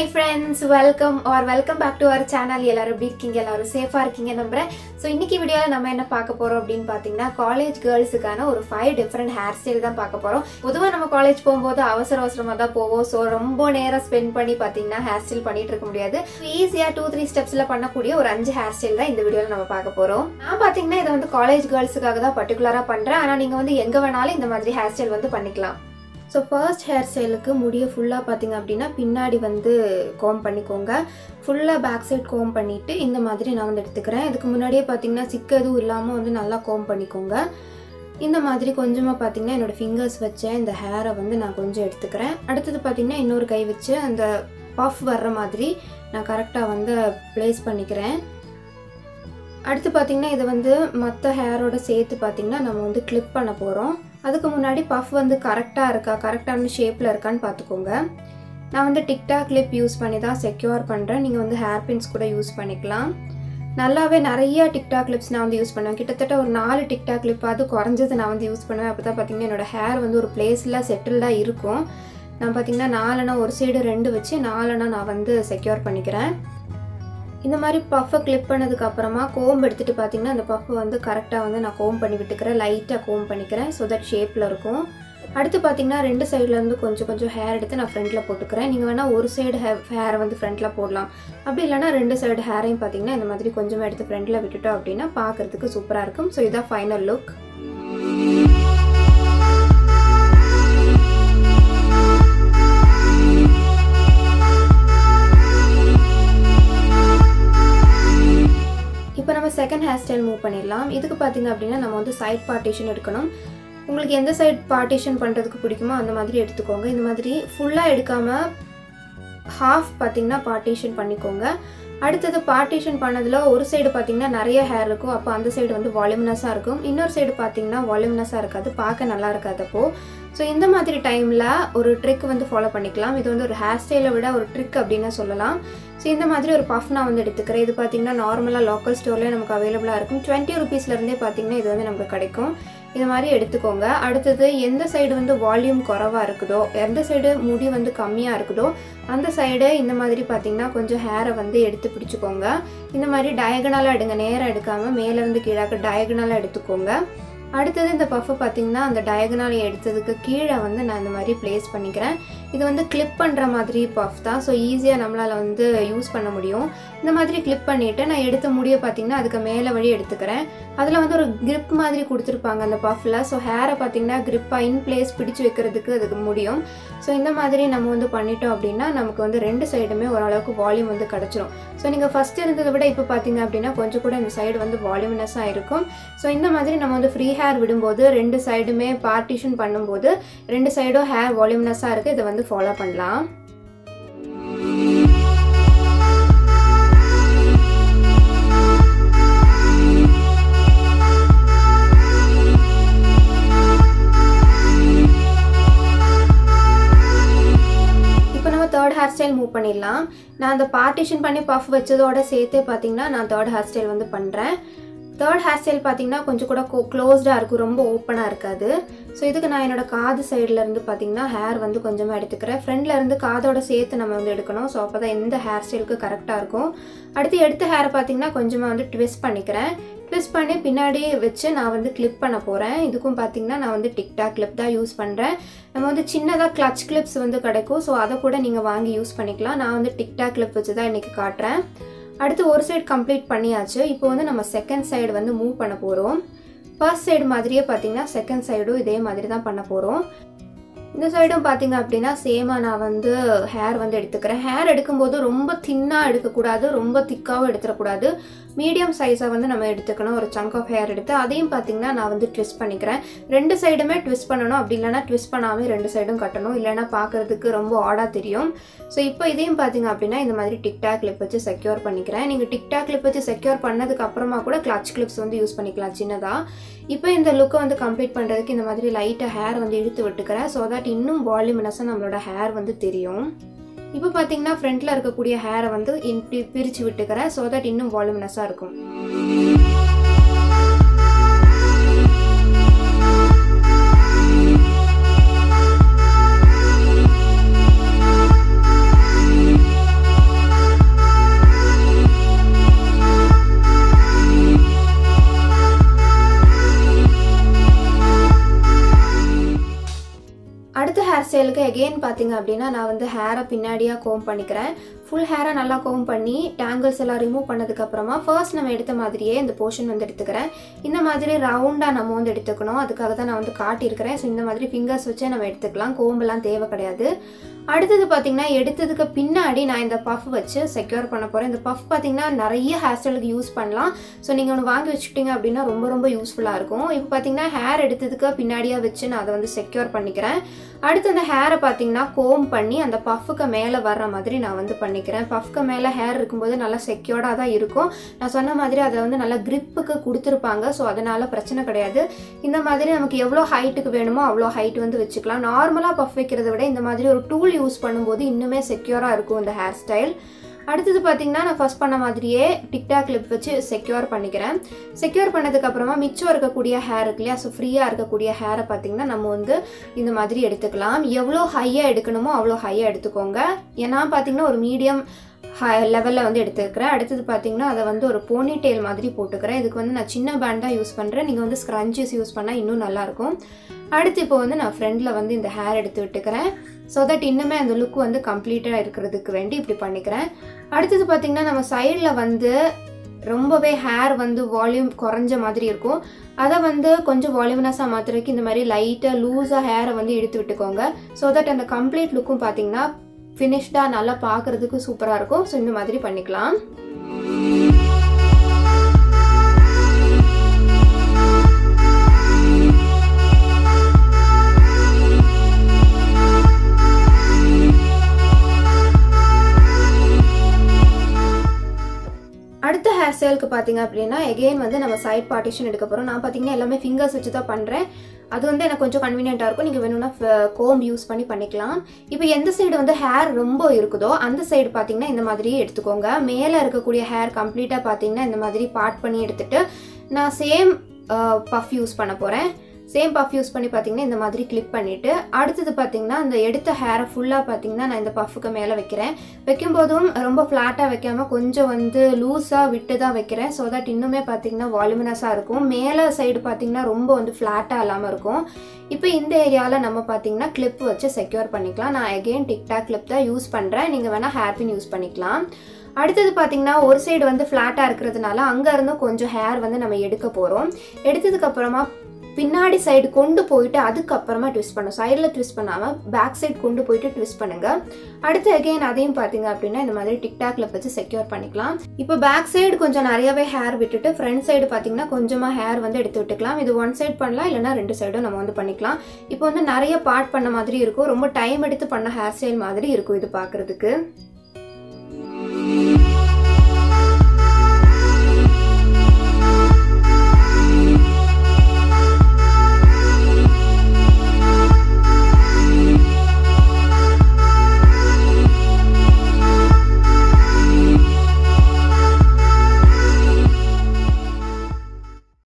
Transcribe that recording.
friends welcome are welcome back to our channel எல்லாரும் எப்படி இருக்கீங்க எல்லாரும் சேஃபாக இருக்கீங்க நம்புறேன் ஸோ இன்னைக்கு வீடியோவில் நம்ம என்ன பார்க்க போகிறோம் அப்படின்னு பார்த்தீங்கன்னா காலேஜ் கேர்ள்ஸுக்கான ஒரு ஃபைவ் டிஃப்ரெண்ட் ஹேர் ஸ்டைல் தான் பார்க்க போகிறோம் பொதுவாக நம்ம காலேஜ் போகும்போது அவசர அவசரமாக தான் போவோம் ஸோ ரொம்ப நேரம் ஸ்பெண்ட் பண்ணி பார்த்தீங்கன்னா ஹேர் ஸ்டைல் பண்ணிட்டு இருக்க முடியாது ஈஸியாக டூ த்ரீ ஸ்டெப்ஸில் பண்ணக்கூடிய ஒரு அஞ்சு ஹேர் ஸ்டைல் தான் இந்த வீடியோவில் நம்ம பார்க்க போகிறோம் நான் பார்த்தீங்கன்னா இதை வந்து காலேஜ் கேர்ள்ஸுக்காக தான் பர்டிகுலராக பண்ணுறேன் ஆனால் நீங்கள் வந்து எங்கே வேணாலும் இந்த மாதிரி ஹேர் ஸ்டைல் வந்து பண்ணிக்கலாம் ஸோ ஃபர்ஸ்ட் ஹேர் ஸ்டைலுக்கு முடியை ஃபுல்லாக பார்த்தீங்க அப்படின்னா பின்னாடி வந்து கோம் பண்ணிக்கோங்க ஃபுல்லாக பேக் சைட் கோம் பண்ணிவிட்டு இந்த மாதிரி நான் வந்து எடுத்துக்கிறேன் இதுக்கு முன்னாடியே பார்த்தீங்கன்னா சிக்கு எதுவும் இல்லாமல் வந்து நல்லா கோம் பண்ணிக்கோங்க இந்த மாதிரி கொஞ்சமாக பார்த்தீங்கன்னா என்னோடய ஃபிங்கர்ஸ் வச்ச இந்த ஹேரை வந்து நான் கொஞ்சம் எடுத்துக்கிறேன் அடுத்தது பார்த்தீங்கன்னா இன்னொரு கை வச்சு அந்த பஃப் வர்ற மாதிரி நான் கரெக்டாக வந்து ப்ளேஸ் பண்ணிக்கிறேன் அடுத்து பார்த்தீங்கன்னா இதை வந்து மற்ற ஹேரோட சேர்த்து பார்த்தீங்கன்னா நம்ம வந்து கிளிப் பண்ண போகிறோம் அதுக்கு முன்னாடி பஃப் வந்து கரெக்டாக இருக்கா கரெக்டான ஷேப்பில் இருக்கான்னு பார்த்துக்கோங்க நான் வந்து டிக்டாக் கிளிப் யூஸ் பண்ணி தான் செக்யூர் பண்ணுறேன் நீங்கள் வந்து ஹேர் பின்ஸ் கூட யூஸ் பண்ணிக்கலாம் நல்லாவே நிறைய டிக்டாக் கிளிப்ஸ் நான் வந்து யூஸ் பண்ணுவேன் கிட்டத்தட்ட ஒரு நாலு டிக்டாக் கிளிப் அது குறைஞ்சது நான் வந்து யூஸ் பண்ணுவேன் அப்போ தான் பார்த்தீங்கன்னா என்னோடய ஹேர் வந்து ஒரு பிளேஸில் செட்டில்டாக இருக்கும் நான் பார்த்தீங்கன்னா நாலனா ஒரு சைடு ரெண்டு வச்சு நாலனா நான் வந்து செக்யூர் பண்ணிக்கிறேன் இந்த மாதிரி பஃப்பை கிளிப் பண்ணதுக்கு அப்புறமா கோம்பு எடுத்துகிட்டு பார்த்தீங்கன்னா அந்த பஃப்பை வந்து கரெக்டாக வந்து நான் கோம் பண்ணி விட்டுக்கிறேன் லைட்டாக கோம் பண்ணிக்கிறேன் ஸோ தட் ஷேப்பில் இருக்கும் அடுத்து பார்த்தீங்கன்னா ரெண்டு சைட்லேருந்து கொஞ்சம் கொஞ்சம் ஹேர் எடுத்து நான் ஃப்ரண்ட்டில் போட்டுக்கிறேன் நீங்கள் வேணால் ஒரு சைடு ஹே ஹேரை வந்து ஃப்ரண்ட்டில் போடலாம் அப்படி இல்லைனா ரெண்டு சைடு ஹேரையும் பார்த்தீங்கன்னா இந்த மாதிரி கொஞ்சமாக எடுத்து ஃப்ரண்ட்டில் விட்டுட்டோம் அப்படின்னா பார்க்குறதுக்கு சூப்பராக இருக்கும் ஸோ இதான் ஃபைனல் லுக் இப்போ நம்ம செகண்ட் ஹேர் ஸ்டைல் மூவ் பண்ணிடலாம் இதுக்கு பார்த்தீங்க அப்படின்னா நம்ம வந்து சைட் பார்ட்டிஷன் எடுக்கணும் உங்களுக்கு எந்த சைட் பார்ட்டிஷன் பண்ணுறதுக்கு பிடிக்குமோ அந்த மாதிரி எடுத்துக்கோங்க இந்த மாதிரி ஃபுல்லாக எடுக்காமல் ஹாஃப் பார்த்தீங்கன்னா பார்ட்டிஷன் பண்ணிக்கோங்க அடுத்தது பார்ட்டிஷன் பண்ணதில் ஒரு சைடு பார்த்தீங்கன்னா நிறைய ஹேர் இருக்கும் அப்போ அந்த சைடு வந்து வால்யூமினஸாக இருக்கும் இன்னொரு சைடு பார்த்தீங்கன்னா வால்யூமினஸாக இருக்காது பார்க்க நல்லா இருக்காது அப்போது ஸோ இந்த மாதிரி டைமில் ஒரு ட்ரிக் வந்து ஃபாலோ பண்ணிக்கலாம் இது வந்து ஒரு ஹேர் ஸ்டைலை விட ஒரு ட்ரிக் அப்படின்னு சொல்லலாம் ஸோ இந்த மாதிரி ஒரு பஃப் நான் வந்து எடுத்துக்கிறேன் இது பார்த்தீங்கன்னா நார்மலாக லோக்கல் ஸ்டோர்லேயே நமக்கு அவைலபிளாக இருக்கும் டுவெண்ட்டி ருபீஸ்லேருந்தே பார்த்தீங்கன்னா இது வந்து நமக்கு கிடைக்கும் இது மாதிரி எடுத்துக்கோங்க அடுத்தது எந்த சைடு வந்து வால்யூம் குறவாக இருக்குதோ எந்த சைடு முடி வந்து கம்மியாக இருக்குதோ அந்த சைடு இந்த மாதிரி பார்த்தீங்கன்னா கொஞ்சம் ஹேரை வந்து எடுத்து பிடிச்சிக்கோங்க இந்த மாதிரி டயகனலாக எடுங்க நேராக எடுக்காமல் மேலேருந்து கீழாக்க டயகனலாக எடுத்துக்கோங்க அடுத்தது இந்த பஃப்பை பார்த்தீங்கன்னா அந்த டயகனால் எடுத்ததுக்கு கீழே வந்து நான் இந்த மாதிரி ப்ளேஸ் பண்ணிக்கிறேன் இது வந்து கிளிப் பண்ணுற மாதிரி பஃப் தான் ஸோ ஈஸியாக நம்மளால் வந்து யூஸ் பண்ண முடியும் இந்த மாதிரி கிளிப் பண்ணிவிட்டு நான் எடுத்த முடியை பார்த்தீங்கன்னா அதுக்கு மேலே வழி எடுத்துக்கிறேன் அதில் வந்து ஒரு கிரிப் மாதிரி கொடுத்துருப்பாங்க அந்த பஃப்பில் ஸோ ஹேரை பார்த்தீங்கன்னா கிரிப்பாக இன் பிளேஸ் பிடிச்சி வைக்கிறதுக்கு அதுக்கு முடியும் ஸோ இந்த மாதிரி நம்ம வந்து பண்ணிட்டோம் அப்படின்னா நமக்கு வந்து ரெண்டு சைடுமே ஓரளவுக்கு வால்யூம் வந்து கிடச்சிரும் ஸோ நீங்கள் ஃபஸ்ட் இருந்ததை விட இப்போ பார்த்தீங்க அப்படின்னா கொஞ்சம் கூட இந்த சைடு வந்து வால்யூமினஸாக இருக்கும் ஸோ இந்த மாதிரி நம்ம வந்து ஃப்ரீ ஹேர் விடும்போது ரெண்டு சைடுமே பார்ட்டிஷன் பண்ணும்போது ரெண்டு சைடும் ஹேர் வால்யூமினஸாக இருக்குது இதை வந்து ஃபாலோ பண்ணலாம் இப்போ நம்ம தேர்ட் ஹேர் ஸ்டைல் மூவ் பண்ணிடலாம் நான் அந்த பார்ட்டிஷன் பண்ணி பஃப் வச்சதோட சேர்த்தே பார்த்தீங்கன்னா நான் தேர்ட் ஹேர் ஸ்டைல் வந்து பண்ணுறேன் தேர்ட் ஹேர் ஸ்டைல் பார்த்தீங்கன்னா கொஞ்சம் கூட க்ளோஸ்டாக இருக்கும் ரொம்ப ஓப்பனாக இருக்காது ஸோ இதுக்கு நான் என்னோட காது சைடில் இருந்து பார்த்தீங்கன்னா ஹேர் வந்து கொஞ்சமாக எடுத்துக்கிறேன் ஃப்ரண்ட்ல இருந்து காதோட சேர்த்து நம்ம வந்து எடுக்கணும் ஸோ அப்போ தான் எந்த ஹேர் ஸ்டைலுக்கு கரெக்டாக இருக்கும் அடுத்து எடுத்த ஹேரை பார்த்தீங்கன்னா கொஞ்சமாக வந்து ட்விஸ்ட் பண்ணிக்கிறேன் ட்விஸ்ட் பண்ணி பின்னாடி வச்சு நான் வந்து கிளிப் பண்ண போகிறேன் இதுக்கும் பார்த்தீங்கன்னா நான் வந்து டிக்டாக் கிளிப் தான் யூஸ் பண்ணுறேன் நம்ம வந்து சின்னதாக கிளச் கிளிப்ஸ் வந்து கிடைக்கும் ஸோ அதை கூட நீங்கள் வாங்கி யூஸ் பண்ணிக்கலாம் நான் வந்து டிக்டாக் கிளிப் வச்சு தான் இன்றைக்கி காட்டுறேன் அடுத்து ஒரு சைடு கம்ப்ளீட் பண்ணியாச்சு இப்போ வந்து நம்ம செகண்ட் சைடு வந்து மூவ் பண்ண போகிறோம் ஃபர்ஸ்ட் சைடு மாதிரியே பார்த்தீங்கன்னா செகண்ட் சைடும் இதே மாதிரி தான் பண்ண போகிறோம் இந்த சைடும் பார்த்தீங்க அப்படின்னா சேமாக நான் வந்து ஹேர் வந்து எடுத்துக்கிறேன் ஹேர் எடுக்கும்போது ரொம்ப தின்னாக எடுக்கக்கூடாது ரொம்ப திக்காகவும் எடுத்துடக்கூடாது மீடியம் சைஸாக வந்து நம்ம எடுத்துக்கணும் ஒரு சங்க் ஆஃப் ஹேர் எடுத்து அதையும் பார்த்தீங்கன்னா நான் வந்து ட்விஸ்ட் பண்ணிக்கிறேன் ரெண்டு சைடுமே ட்விஸ்ட் பண்ணணும் அப்படி இல்லைனா ட்விஸ்ட் பண்ணாமல் ரெண்டு சைடும் கட்டணும் இல்லைனா பார்க்குறதுக்கு ரொம்ப ஆடாக தெரியும் ஸோ இப்போ இதையும் பார்த்தீங்க அப்படின்னா இந்த மாதிரி டிக்டாக் கிளிப் வச்சு செக்யூர் பண்ணிக்கிறேன் நீங்கள் டிக்டாக் கிளிப் வச்சு செக்யூர் பண்ணதுக்கு அப்புறமா கூட கிளச் கிளிப்ஸ் வந்து யூஸ் பண்ணிக்கலாம் சின்னதாக இப்போ இந்த லுக்கை வந்து கம்ப்ளீட் பண்ணுறதுக்கு இந்த மாதிரி லைட்டாக ஹேர் வந்து இழுத்து விட்டுக்கிறேன் ஸோ தட் இன்னும் வால்யூமினஸாக நம்மளோட ஹேர் வந்து தெரியும் இப்போ பார்த்தீங்கன்னா ஃப்ரண்ட்டில் இருக்கக்கூடிய ஹேரை வந்து இப்படி பிரித்து விட்டுக்கிறேன் ஸோ தட் இன்னும் வால்யூமினஸாக இருக்கும் எகெயின் பார்த்தீங்க அப்படின்னா நான் வந்து ஹேரை பின்னாடியாக கோம் பண்ணிக்கிறேன் ஃபுல் ஹேரை நல்லா கோம் பண்ணி டேங்கிள்ஸ் எல்லாம் ரிமூவ் பண்ணதுக்கப்புறமா ஃபர்ஸ்ட் நம்ம எடுத்த மாதிரியே இந்த போர்ஷன் வந்து எடுத்துக்கிறேன் இந்த மாதிரி ரவுண்டாக நம்ம வந்து எடுத்துக்கணும் அதுக்காக தான் நான் வந்து காட்டியிருக்கிறேன் ஸோ இந்த மாதிரி ஃபிங்கர்ஸ் வச்சே நம்ம எடுத்துக்கலாம் கோம்பெல்லாம் தேவை கிடையாது அடுத்தது பார்த்தீங்கன்னா எடுத்ததுக்கு பின்னாடி நான் இந்த பஃப் வச்சு செக்யூர் பண்ண போகிறேன் இந்த பஃப் பார்த்தீங்கன்னா நிறைய ஹேர் ஸ்டைலுக்கு யூஸ் பண்ணலாம் ஸோ நீங்கள் ஒன்று வாங்கி வச்சுக்கிட்டீங்க அப்படின்னா ரொம்ப ரொம்ப யூஸ்ஃபுல்லாக இருக்கும் இப்போ பார்த்தீங்கன்னா ஹேர் எடுத்ததுக்கு பின்னாடியாக வச்சு நான் அதை வந்து செக்யூர் பண்ணிக்கிறேன் அடுத்து அந்த ஹேரை பார்த்தீங்கன்னா கோம் பண்ணி அந்த பஃப்புக்கு மேலே வர்ற மாதிரி நான் வந்து பண்ணிக்கிறேன் பஃப்க்கு மேலே ஹேர் இருக்கும்போது நல்லா செக்யூர்டாக தான் இருக்கும் நான் சொன்ன மாதிரி அதை வந்து நல்லா gripக்கு கொடுத்துருப்பாங்க ஸோ அதனால பிரச்சனை கிடையாது இந்த மாதிரி நமக்கு எவ்வளோ ஹைட்டுக்கு வேணுமோ அவ்வளோ ஹைட் வந்து வச்சுக்கலாம் நார்மலாக பஃப் வைக்கிறத விட இந்த மாதிரி ஒரு டூல் யூஸ் பண்ணும்போது இன்னுமே செக்யூராக இருக்கும் இந்த ஹேர் ஸ்டைல் அடுத்தது பார்த்தீங்கன்னா நான் ஃபர்ஸ்ட் பண்ண மாதிரியே டிக்டாக் கிளிப் வச்சு செக்யூர் பண்ணிக்கிறேன் செக்யூர் பண்ணதுக்கப்புறமா மிச்சம் இருக்கக்கூடிய ஹேர் இருக்கு இல்லையா ஸோ ஃப்ரீயாக இருக்கக்கூடிய ஹேரை பார்த்தீங்கன்னா நம்ம வந்து இந்த மாதிரி எடுத்துக்கலாம் எவ்வளோ ஹையாக எடுக்கணுமோ அவ்வளோ ஹையாக எடுத்துக்கோங்க ஏன்னா பார்த்தீங்கன்னா ஒரு மீடியம் ஹை லெவலில் வந்து எடுத்துக்கிறேன் அடுத்தது பார்த்தீங்கன்னா அதை வந்து ஒரு போனி டெயில் மாதிரி போட்டுக்கிறேன் இதுக்கு வந்து நான் சின்ன பேண்ட் தான் யூஸ் பண்ணுறேன் நீங்கள் வந்து ஸ்க்ரன்ச்சஸ் யூஸ் பண்ணால் இன்னும் நல்லாயிருக்கும் அடுத்து இப்போ வந்து நான் ஃப்ரண்டில் வந்து இந்த ஹேர் எடுத்து விட்டுக்கிறேன் ஸோ தட் இன்னுமே அந்த லுக் வந்து கம்ப்ளீட்டாக இருக்கிறதுக்கு வேண்டி இப்படி பண்ணிக்கிறேன் அடுத்தது பார்த்தீங்கன்னா நம்ம சைடில் வந்து ரொம்பவே ஹேர் வந்து வால்யூம் குறைஞ்ச மாதிரி இருக்கும் அதை வந்து கொஞ்சம் வால்யூமினஸாக மாற்றுறதுக்கு இந்த மாதிரி லைட்டாக லூஸாக ஹேரை வந்து இழுத்து விட்டுக்கோங்க ஸோ தட் அந்த கம்ப்ளீட் லுக்கும் பார்த்தீங்கன்னா ஃபினிஷ்டாக நல்லா பார்க்குறதுக்கு சூப்பராக இருக்கும் ஸோ இந்த மாதிரி பண்ணிக்கலாம் அடுத்த ஹேர் ஸ்டைலுக்கு பார்த்தீங்க அப்படின்னா எகெயின் வந்து நம்ம சைட் பார்ட்டிஷன் எடுக்க போகிறோம் நான் பார்த்தீங்கன்னா எல்லாமே ஃபிங்கர்ஸ் வச்சு தான் பண்ணுறேன் அது வந்து எனக்கு கொஞ்சம் கன்வீனியண்ட்டாக இருக்கும் நீங்கள் வேணும்னா கோம் யூஸ் பண்ணி பண்ணிக்கலாம் இப்போ எந்த சைடு வந்து ஹேர் ரொம்ப இருக்குதோ அந்த சைடு பார்த்தீங்கன்னா இந்த மாதிரி எடுத்துக்கோங்க மேலே இருக்கக்கூடிய ஹேர் கம்ப்ளீட்டாக பார்த்தீங்கன்னா இந்த மாதிரி பார்ட் பண்ணி எடுத்துட்டு நான் சேம் பஃப் யூஸ் பண்ண போகிறேன் சேம் பஃப் யூஸ் பண்ணி பார்த்தீங்கன்னா இந்த மாதிரி கிளிப் பண்ணிவிட்டு அடுத்தது பார்த்தீங்கன்னா அந்த எடுத்த ஹேரை ஃபுல்லாக பார்த்தீங்கன்னா நான் இந்த பஃப்புக்கு மேலே வைக்கிறேன் வைக்கும்போதும் ரொம்ப ஃப்ளாட்டாக வைக்காமல் கொஞ்சம் வந்து லூஸாக விட்டு தான் வைக்கிறேன் ஸோ தட் இன்னுமே பார்த்தீங்கன்னா வால்யூமினஸாக இருக்கும் மேலே சைடு பார்த்தீங்கன்னா ரொம்ப வந்து ஃப்ளாட்டாக இல்லாமல் இருக்கும் இப்போ இந்த ஏரியாவில் நம்ம பார்த்தீங்கன்னா கிளிப் வச்சு செக்யூர் பண்ணிக்கலாம் நான் அகெயின் டிக்டாக் கிளிப் தான் யூஸ் பண்ணுறேன் நீங்கள் வேணால் ஹேர்பின் யூஸ் பண்ணிக்கலாம் அடுத்தது பார்த்தீங்கன்னா ஒரு சைடு வந்து ஃப்ளாட்டாக இருக்கிறதுனால அங்கேருந்தும் கொஞ்சம் ஹேர் வந்து நம்ம எடுக்க போகிறோம் எடுத்ததுக்கப்புறமா பின்னாடி சைடு கொண்டு போயிட்டு அதுக்கப்புறமா ட்விஸ்ட் பண்ணும் சைடில் ட்விஸ்ட் பண்ணாமல் பேக் சைடு கொண்டு போயிட்டு ட்விஸ்ட் பண்ணுங்க அடுத்து அகைன் அதையும் பார்த்தீங்க அப்படின்னா இந்த மாதிரி டிக்டாக்ல வச்சு செக்யூர் பண்ணிக்கலாம் இப்போ பேக் சைடு கொஞ்சம் நிறையவே ஹேர் விட்டுட்டு ஃப்ரண்ட் சைடு பார்த்தீங்கன்னா கொஞ்சமாக ஹேர் வந்து எடுத்து விட்டுக்கலாம் இது ஒன் சைடு பண்ணலாம் இல்லைனா ரெண்டு சைடும் நம்ம வந்து பண்ணிக்கலாம் இப்போ வந்து நிறைய பார்ட் பண்ண மாதிரி இருக்கும் ரொம்ப டைம் எடுத்து பண்ண ஹேர் ஸ்டைல் மாதிரி இருக்கும் இது பார்க்குறதுக்கு